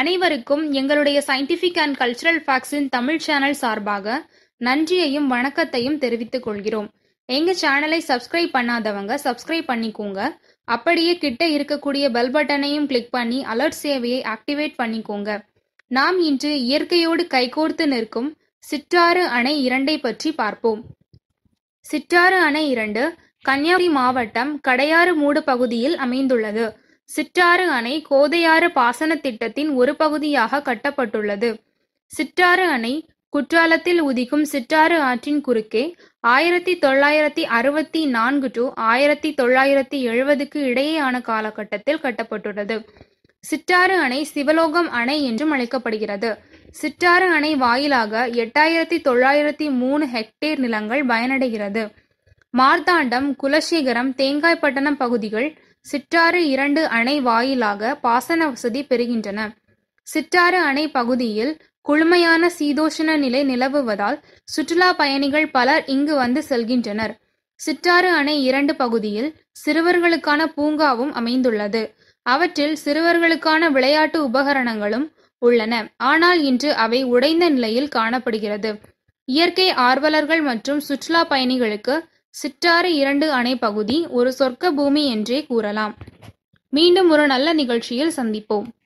அனைவருக்கும் எங்களுடைய scientific and cultural ஃபேக்ட்ஸின் தமிழ் சேனல் சார்பாக நன்றியையும் வணக்கத்தையும் தெரிவித்துக் கொள்கிறோம் எங்க சேனலை சப்ஸ்கிரைப் பண்ணாதவங்க சப்ஸ்கிரைப் பண்ணிக்கோங்க அப்படியே கிட்ட இருக்கக்கூடிய பெல் பட்டனையும் கிளிக் பண்ணி அலர்ட் சேவையை ஆக்டிவேட் பண்ணிக்கோங்க நாம் இன்று இயற்கையோடு கைகோர்த்து நிற்கும் சிற்றாறு அணை இரண்டை பற்றி பார்ப்போம் சிற்றாறு அணை இரண்டு கன்னியாகுமரி மாவட்டம் கடையாறு மூடு பகுதியில் அமைந்துள்ளது சிற்றாறு அணை கோதையாறு பாசன திட்டத்தின் ஒரு பகுதியாக கட்டப்பட்டுள்ளது சிற்றாறு அணை குற்றாலத்தில் உதிக்கும் சிற்றாறு ஆற்றின் குறுக்கே ஆயிரத்தி தொள்ளாயிரத்தி அறுபத்தி நான்கு டு ஆயிரத்தி தொள்ளாயிரத்தி எழுபதுக்கு இடையேயான காலகட்டத்தில் கட்டப்பட்டுள்ளது சிற்றாறு அணை சிவலோகம் அணை என்றும் அழைக்கப்படுகிறது சிற்றாறு அணை வாயிலாக எட்டாயிரத்தி தொள்ளாயிரத்தி மூணு ஹெக்டேர் நிலங்கள் பயனடைகிறது மார்த்தாண்டம் குலசேகரம் தேங்காய்பட்டணம் பகுதிகள் சிற்றாறு இரண்டு அணை வாயிலாக பாசன வசதி பெறுகின்றன சிற்றாறு அணை பகுதியில் குளுமையான சீதோஷண நிலை நிலவுவதால் சுற்றுலா பயணிகள் பலர் இங்கு வந்து செல்கின்றனர் சிற்றாறு அணை இரண்டு பகுதியில் சிறுவர்களுக்கான பூங்காவும் அமைந்துள்ளது அவற்றில் சிறுவர்களுக்கான விளையாட்டு உபகரணங்களும் உள்ளன ஆனால் இன்று அவை உடைந்த நிலையில் காணப்படுகிறது இயற்கை ஆர்வலர்கள் மற்றும் சுற்றுலா பயணிகளுக்கு சிற்றாறு இரண்டு அணை பகுதி ஒரு சொர்க்க பூமி என்றே கூறலாம் மீண்டும் ஒரு நல்ல நிகழ்ச்சியில் சந்திப்போம்